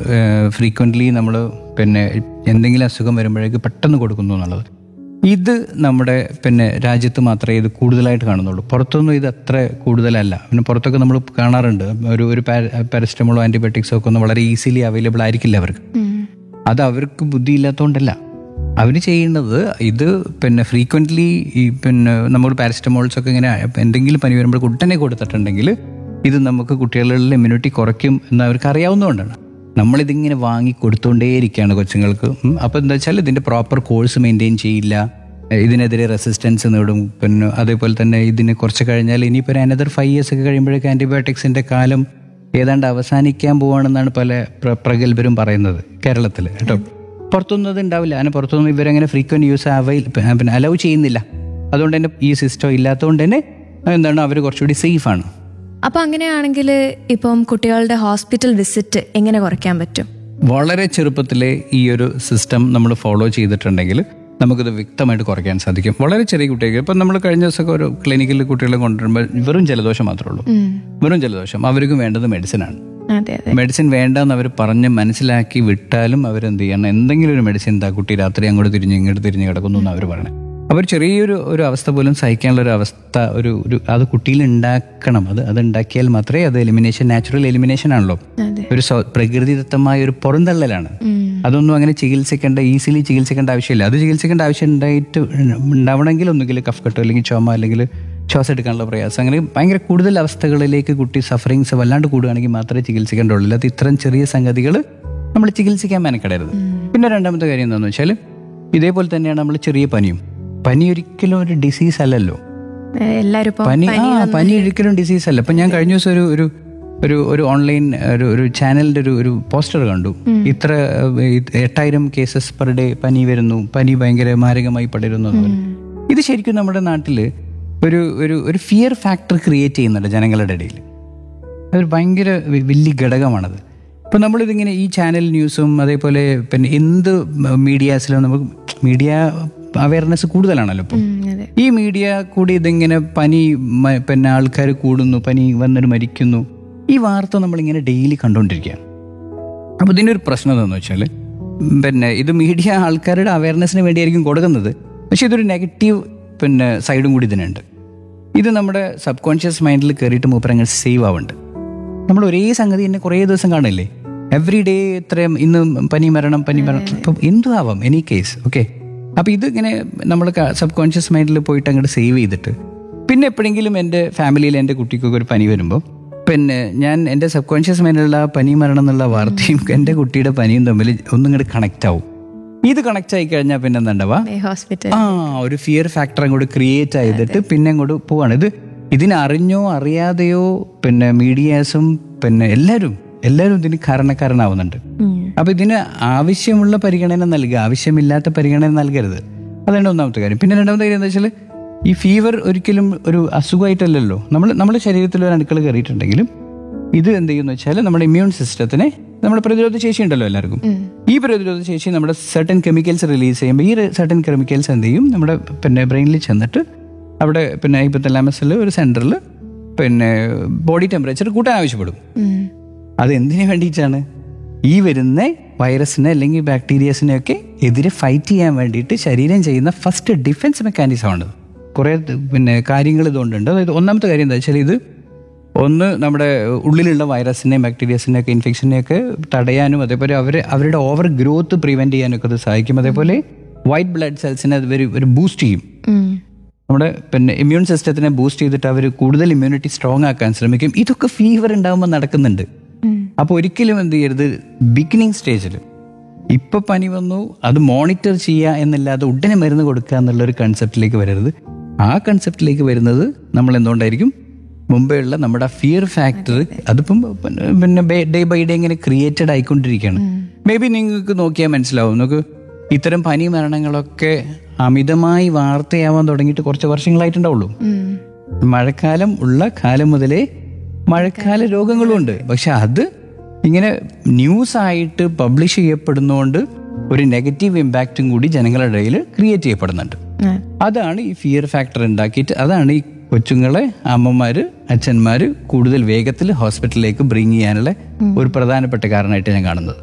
Frequently നമ്മൾ പിന്നെ എന്തെങ്കിലും അസുഖം വരുമ്പോഴേക്ക് പെട്ടെന്ന് കൊടുക്കുന്നു എന്നുള്ളത് ഇത് നമ്മുടെ പിന്നെ രാജ്യത്ത് മാത്രമേ ഇത് കൂടുതലായിട്ട് കാണുന്നുള്ളൂ പുറത്തൊന്നും ഇത് അത്ര കൂടുതലല്ല പിന്നെ പുറത്തൊക്കെ നമ്മൾ കാണാറുണ്ട് ഒരു ഒരു പാരസ്റ്റമോളോ ആൻറ്റിബയോട്ടിക്സോ ഒക്കെ ഒന്നും വളരെ ഈസിലി അവൈലബിൾ ആയിരിക്കില്ല അവർക്ക് അത് അവർക്ക് ബുദ്ധിയില്ലാത്തതുകൊണ്ടല്ല അവർ ചെയ്യുന്നത് ഇത് പിന്നെ ഫ്രീക്വൻ്റ്ലി ഈ പിന്നെ നമ്മൾ പാരസ്റ്റമോൾസ് ഒക്കെ ഇങ്ങനെ എന്തെങ്കിലും പനി വരുമ്പോൾ ഉടനെ കൊടുത്തിട്ടുണ്ടെങ്കിൽ ഇത് നമുക്ക് കുട്ടികളിൽ ഇമ്മ്യൂണിറ്റി കുറയ്ക്കും എന്ന് അവർക്ക് അറിയാവുന്നതുകൊണ്ടാണ് നമ്മളിതിങ്ങനെ വാങ്ങി കൊടുത്തുകൊണ്ടേയിരിക്കുകയാണ് കൊച്ചുങ്ങൾക്ക് ഉം. അപ്പോൾ എന്താ വെച്ചാൽ ഇതിൻ്റെ പ്രോപ്പർ കോഴ്സ് മെയിൻറ്റെയിൻ ചെയ്യില്ല ഇതിനെതിരെ റെസിസ്റ്റൻസ് നേടും പിന്നെ അതേപോലെ തന്നെ ഇതിന് കുറച്ച് കഴിഞ്ഞാൽ ഇനിയിപ്പോൾ അനദർ ഫൈവ് ഇയേഴ്സ് ഒക്കെ കഴിയുമ്പോഴേക്കും ആൻറ്റിബയോട്ടിക്സിൻ്റെ കാലം ഏതാണ്ട് അവസാനിക്കാൻ പോവാണെന്നാണ് പല പ്ര- പ്രഗത്ഭരും പറയുന്നത് കേരളത്തിൽ കേട്ടോ പുറത്തൊന്നും അത് ഉണ്ടാവില്ല അങ്ങനെ പുറത്തൊന്നും ഇവരങ്ങനെ ഫ്രീക്വൻറ്റ് യൂസ് അവൈൽ പിന്നെ അലൗ ചെയ്യുന്നില്ല അതുകൊണ്ട് തന്നെ ഈ സിസ്റ്റം ഇല്ലാത്തതുകൊണ്ട് തന്നെ എന്താണ് അവർ കുറച്ചുകൂടി സേഫാണ് അപ്പൊ അങ്ങനെയാണെങ്കിൽ ഇപ്പം കുട്ടികളുടെ ഹോസ്പിറ്റൽ വിസിറ്റ് എങ്ങനെ കുറയ്ക്കാൻ പറ്റും വളരെ ചെറുപ്പത്തിലെ ഈ ഒരു സിസ്റ്റം നമ്മൾ ഫോളോ ചെയ്തിട്ടുണ്ടെങ്കിൽ നമുക്കിത് വ്യക്തമായിട്ട് കുറയ്ക്കാൻ സാധിക്കും വളരെ ചെറിയ കുട്ടികൾക്ക് ഇപ്പം നമ്മൾ കഴിഞ്ഞ ദിവസമൊക്കെ ഒരു ക്ലിനിക്കിൽ കുട്ടികളെ കൊണ്ടുവരുമ്പോൾ വെറും ജലദോഷം മാത്രമേ ഉള്ളൂ ഉം. വെറും ജലദോഷം അവർക്ക് വേണ്ടത് മെഡിസിനാണ് അതെ അതെ മെഡിസിൻ വേണ്ടെന്ന് അവർ പറഞ്ഞ് മനസ്സിലാക്കി വിട്ടാലും അവരെന്ത് ചെയ്യണം എന്തെങ്കിലും ഒരു മെഡിസിൻ എന്താ കുട്ടി രാത്രി അങ്ങോട്ട് തിരിഞ്ഞ് ഇങ്ങോട്ട് തിരിഞ്ഞ് കിടക്കുന്നു എന്ന് അവർ പറയണേ അവർ ചെറിയൊരു ഒരു അവസ്ഥ പോലും സഹിക്കാനുള്ള ഒരു അവസ്ഥ ഒരു ഒരു അത് കുട്ടിയിൽ ഉണ്ടാക്കണം അത് അത് ഉണ്ടാക്കിയാൽ മാത്രമേ അത് എലിമിനേഷൻ നാച്ചുറൽ എലിമിനേഷൻ ആണല്ലോ അതെ ഒരു സ്വ- പ്രകൃതിദത്തമായ ഒരു പുറന്തള്ളലാണ് ഉം. അതൊന്നും അങ്ങനെ ചികിത്സിക്കേണ്ട ഈസിലി ചികിത്സിക്കേണ്ട ആവശ്യമില്ല അത് ചികിത്സിക്കേണ്ട ആവശ്യം ഉണ്ടായിട്ട് ഉണ്ടാവണമെങ്കിൽ ഒന്നുകിൽ കഫ് കെട്ടോ അല്ലെങ്കിൽ ചുമ അല്ലെങ്കിൽ ശ്വാസം എടുക്കാനുള്ള പ്രയാസം അങ്ങനെ ഭയങ്കര കൂടുതൽ അവസ്ഥകളിലേക്ക് കുട്ടി സഫറിങ്സ് വല്ലാണ്ട് കൂടുകയാണെങ്കിൽ മാത്രമേ ചികിത്സിക്കേണ്ടുള്ളൂ അല്ലാതെ ഇത്തരം ചെറിയ സംഗതികൾ നമ്മൾ ചികിത്സിക്കാൻ മെനക്കെടരുത് പിന്നെ രണ്ടാമത്തെ കാര്യം എന്താണെന്ന് വെച്ചാൽ ഇതേപോലെ തന്നെയാണ് നമ്മൾ ചെറിയ പനിയും പനി ഒരിക്കലും ഒരു ഡിസീസ് അല്ലല്ലോ ഏ, എല്ലാരും ഇപ്പം പനി ആ പനി ഒരിക്കലും ഡിസീസ് അല്ല ഇപ്പൊ ഞാൻ കഴിഞ്ഞ ദിവസം ഒരു ഒരു ഒരു ഒരു ഓൺലൈൻ ഒരു ഒരു ചാനലിന്റെ ഒരു ഒരു പോസ്റ്റർ കണ്ടു ഇത്ര ഏഹ്, ഇത് എട്ടായിരം കേസസ് പെർ ഡേ പനി വരുന്നു പനി ഭയങ്കര മാരകമായി പടരുന്നു എന്ന് പറഞ്ഞു. ഇത് ശരിക്കും നമ്മുടെ നാട്ടില് ഒരു ഒരു ഒരു ഫിയർ ഫാക്ടർ ക്രിയേറ്റ് ചെയ്യുന്നുണ്ട് ജനങ്ങളുടെ ഇടയിൽ അതൊരു ഭയങ്കര വ- വലിയ ഘടകമാണത് ഇപ്പം നമ്മളിതിങ്ങനെ ഈ ചാനൽ ന്യൂസും അതേപോലെ പിന്നെ എന്ത് മീഡിയാസിലും നമുക്ക് മീഡിയ അവയർനെസ് കൂടുതലാണല്ലോ ഇപ്പം ഉം, അതെ ഈ മീഡിയ കൂടി ഇതിങ്ങനെ പനി മ- പിന്നെ ആൾക്കാർ കൂടുന്നു പനി വന്നിട്ട് മരിക്കുന്നു ഈ വാർത്ത നമ്മളിങ്ങനെ ഡെയിലി കണ്ടുകൊണ്ടിരിക്കുകയാണ് അപ്പോൾ ഇതിൻ്റെ ഒരു പ്രശ്നം എന്താണെന്ന് വെച്ചാൽ പിന്നെ ഇത് മീഡിയ ആൾക്കാരുടെ അവയർനെസ്സിന് വേണ്ടിയായിരിക്കും കൊടുക്കുന്നത് പക്ഷെ ഇതൊരു നെഗറ്റീവ് പിന്നെ സൈഡും കൂടി ഇതിനുണ്ട് ഇത് നമ്മുടെ സബ് കോൺഷ്യസ് മൈൻഡിൽ കയറിയിട്ട് മൂപ്പരങ്ങൾ സേവ് ആവുന്നുണ്ട് നമ്മൾ ഒരേ സംഗതി തന്നെ കുറേ ദിവസം കാണില്ലേ എവറി ഡേ ഇത്രയും ഇന്ന് പനി മരണം പനി മരണം ഇപ്പം എന്തും ആവാം എനി കേസ് ഓക്കെ അപ്പം ഇതിങ്ങനെ നമ്മൾ സബ് കോൺഷ്യസ് മൈൻഡിൽ പോയിട്ട് അങ്ങോട്ട് സേവ് ചെയ്തിട്ട് പിന്നെ എപ്പോഴെങ്കിലും എൻ്റെ ഫാമിലിയിൽ എൻ്റെ കുട്ടിക്കൊക്കെ ഒരു പനി വരുമ്പോൾ പിന്നെ ഞാൻ എൻ്റെ സബ് കോൺഷ്യസ് മൈൻഡിലുള്ള ആ പനി മരണം എന്നുള്ള വാർത്തയും എൻ്റെ കുട്ടിയുടെ പനിയും തമ്മിൽ ഒന്നും ഇങ്ങോട്ട് കണക്റ്റ് ആവും ഇത് കണക്റ്റ് ആയി കഴിഞ്ഞാൽ പിന്നെ എന്താ ഉണ്ടാവുക ഏ, ഹോസ്പിറ്റൽ ആ ഒരു ഫിയർ ഫാക്ടർ അങ്ങോട്ട് ക്രിയേറ്റ് ചെയ്തിട്ട് പിന്നെ അങ്ങോട്ട് പോവാണ് ഇത് ഇതിനറിഞ്ഞോ അറിയാതെയോ പിന്നെ മീഡിയാസും പിന്നെ എല്ലാവരും എല്ലാവരും ഇതിന് കാരണക്കാരനാവുന്നുണ്ട് ഉം. അപ്പൊ ഇതിന് ആവശ്യമുള്ള പരിഗണന നൽകുക ആവശ്യമില്ലാത്ത പരിഗണന നൽകരുത് അതാണ് ഒന്നാമത്തെ കാര്യം പിന്നെ രണ്ടാമത്തെ കാര്യം എന്താ വെച്ചാൽ ഈ ഫീവർ ഒരിക്കലും ഒരു അസുഖമായിട്ടല്ലല്ലോ നമ്മൾ നമ്മുടെ ശരീരത്തിൽ ഒരു അണുക്കൾ കയറിയിട്ടുണ്ടെങ്കിലും ഇത് എന്ത് ചെയ്യുന്നു വെച്ചാൽ നമ്മുടെ ഇമ്മ്യൂൺ സിസ്റ്റത്തിനെ നമ്മുടെ പ്രതിരോധ ശേഷി ഉണ്ടല്ലോ എല്ലാവർക്കും ഉം. ഈ പ്രതിരോധ ശേഷി നമ്മുടെ സർട്ടൻ കെമിക്കൽസ് റിലീസ് ചെയ്യുമ്പോൾ ഈ സർട്ടൻ കെമിക്കൽസ് എന്ത് ചെയ്യും നമ്മുടെ പിന്നെ ബ്രെയിനിൽ ചെന്നിട്ട് അവിടെ പിന്നെ ഹൈപ്പത്തലാമസിൽ ഒരു സെൻറ്ററിൽ പിന്നെ ബോഡി ടെമ്പറേച്ചർ കൂട്ടാൻ ആവശ്യപ്പെടും ഉം. അത് എന്തിനു വേണ്ടിയിട്ടാണ് ഈ വരുന്ന വൈറസിനെ അല്ലെങ്കിൽ ബാക്ടീരിയസിനെ ഒക്കെ എതിരെ ഫൈറ്റ് ചെയ്യാൻ വേണ്ടിയിട്ട് ശരീരം ചെയ്യുന്ന ഫസ്റ്റ് ഡിഫൻസ് മെക്കാനിസം ആണ് കുറേ ത് പിന്നെ കാര്യങ്ങൾ ഇതുകൊണ്ടുണ്ട് അതായത് ഒന്നാമത്തെ കാര്യം എന്താ വെച്ചാൽ ഇത് ഒന്ന് നമ്മുടെ ഉള്ളിലുള്ള വൈറസിനെയും ബാക്ടീരിയസിനെ ഒക്കെ ഇൻഫെക്ഷനെ ഒക്കെ തടയാനും അതേപോലെ അവർ അവരുടെ ഓവർ ഗ്രോത്ത് പ്രിവെൻറ്റ് ചെയ്യാനൊക്കെ ഇത് സഹായിക്കും അതേപോലെ വൈറ്റ് ബ്ലഡ് സെൽസിനെ അത് ഒരു ഒരു ബൂസ്റ്റ് ചെയ്യും ഉം. നമ്മുടെ പിന്നെ ഇമ്മ്യൂൺ സിസ്റ്റത്തിനെ ബൂസ്റ്റ് ചെയ്തിട്ട് അവർ കൂടുതൽ ഇമ്മ്യൂണിറ്റി സ്ട്രോങ് ആക്കാൻ ശ്രമിക്കും ഇതൊക്കെ ഫീവർ ഉണ്ടാകുമ്പോൾ നടക്കുന്നുണ്ട് ഉം. അപ്പോൾ ഒരിക്കലും എന്ത് ചെയ്യരുത് ബിഗിനിങ് സ്റ്റേജിൽ ഇപ്പൊ പനി വന്നു അത് മോണിറ്റർ ചെയ്യുക എന്നല്ലാതെ ഉടനെ മരുന്ന് കൊടുക്കുക എന്നുള്ള ഒരു കൺസെപ്റ്റിലേക്ക് വരരുത് ആ കൺസെപ്റ്റിലേക്ക് വരുന്നത് നമ്മൾ എന്തുകൊണ്ടായിരിക്കും മുമ്പേ ഉള്ള നമ്മുടെ ഫിയർ ഫാക്ടർ അതിപ്പം പിന്നെ ഡേ ബൈ ഡേ ഇങ്ങനെ ക്രിയേറ്റഡ് ആയിക്കൊണ്ടിരിക്കുകയാണ് മേ ബി നിങ്ങൾക്ക് നോക്കിയാൽ മനസ്സിലാവും നമുക്ക് ഇത്തരം പനി മരണങ്ങളൊക്കെ അമിതമായി വാർത്തയാവാൻ തുടങ്ങിയിട്ട് കുറച്ച് വർഷങ്ങളായിട്ടുണ്ടാവുള്ളൂ ഉം. മഴക്കാലം ഉള്ള കാലം മുതലേ മഴക്കാല രോഗങ്ങളും ഉണ്ട് പക്ഷെ അത് ഇങ്ങനെ ന്യൂസ് ആയിട്ട് പബ്ലിഷ് ചെയ്യപ്പെടുന്നതുകൊണ്ട് ഒരു നെഗറ്റീവ് ഇമ്പാക്റ്റും കൂടി ജനങ്ങളുടെ ഇടയിൽ ക്രിയേറ്റ് ചെയ്യപ്പെടുന്നുണ്ട് ആ. അതാണ് ഈ ഫിയർ ഫാക്ടർ ഉണ്ടാക്കിയിട്ട് അതാണ് ഈ കൊച്ചുങ്ങളെ അമ്മമാര് അച്ഛന്മാര് കൂടുതൽ വേഗത്തിൽ ഹോസ്പിറ്റലിലേക്ക് ബ്രിങ് ചെയ്യാനുള്ള ഒരു പ്രധാനപ്പെട്ട കാരണമായിട്ട് ഞാൻ കാണുന്നത്